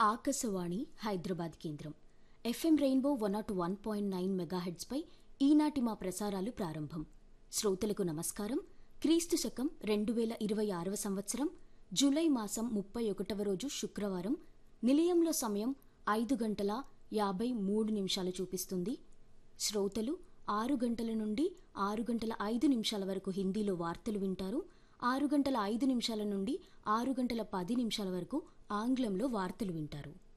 ఆకాశవాణి హైదరాబాద్ కేంద్రం FM rainbow one nought one point nine మెగాహెడ్స్పై ఈనాటి మా ప్రసారాలు ప్రారంభం శ్రోతలకు నమస్కారం క్రీస్తు శకం రెండు వేల ఇరవై ఆరవ సంవత్సరం జూలై మాసం ముప్పై ఒకటవ రోజు శుక్రవారం నిలయంలో సమయం ఐదు గంటల యాభై మూడు నిమిషాలు చూపిస్తుంది శ్రోతలు ఆరు గంటల నుండి ఆరు గంటల ఐదు నిమిషాల వరకు హిందీలో వార్తలు వింటారు ఆరు గంటల ఐదు నిమిషాల నుండి ఆరు గంటల పది నిమిషాల వరకు ఆంగ్లంలో వార్తలు వింటారు